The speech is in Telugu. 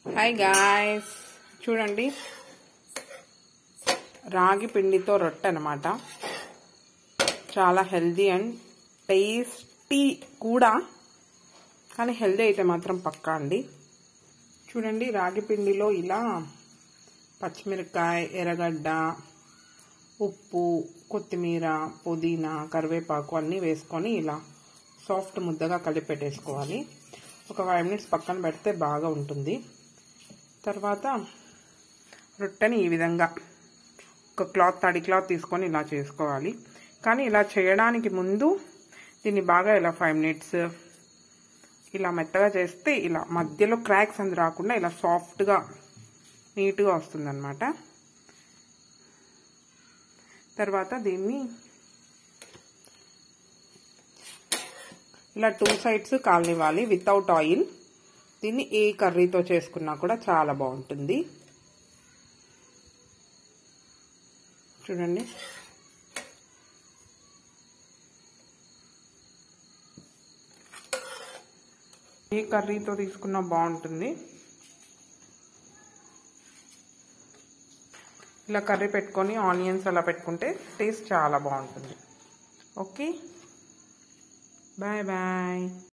హాయ్ గాయస్ చూడండి రాగి పిండితో రొట్టె అనమాట చాలా హెల్దీ అండ్ టేస్టీ కూడా కానీ హెల్దీ అయితే మాత్రం పక్కా అండి చూడండి రాగి పిండిలో ఇలా పచ్చిమిరపకాయ ఎర్రగడ్డ ఉప్పు కొత్తిమీర పుదీనా కరివేపాకు అన్నీ వేసుకొని ఇలా సాఫ్ట్ ముద్దగా కలిపి పెట్టేసుకోవాలి ఒక ఫైవ్ మినిట్స్ పక్కన పెడితే బాగా ఉంటుంది తర్వాత రొట్టెని ఈ విధంగా ఒక క్లాత్ తడి క్లాత్ తీసుకొని ఇలా చేసుకోవాలి కానీ ఇలా చేయడానికి ముందు దీన్ని బాగా ఇలా ఫైవ్ మినిట్స్ ఇలా మెత్తగా చేస్తే ఇలా మధ్యలో క్రాక్స్ అంది రాకుండా ఇలా సాఫ్ట్గా నీట్గా వస్తుందన్నమాట తర్వాత దీన్ని ఇలా టూ సైడ్స్ కాలనివ్వాలి వితౌట్ ఆయిల్ దీన్ని ఏ కర్రీతో చేసుకున్నా కూడా చాలా బాగుంటుంది చూడండి ఏ కర్రీతో తీసుకున్నా బాగుంటుంది ఇలా కర్రీ పెట్టుకొని ఆనియన్స్ అలా పెట్టుకుంటే టేస్ట్ చాలా బాగుంటుంది ఓకే బాయ్ బాయ్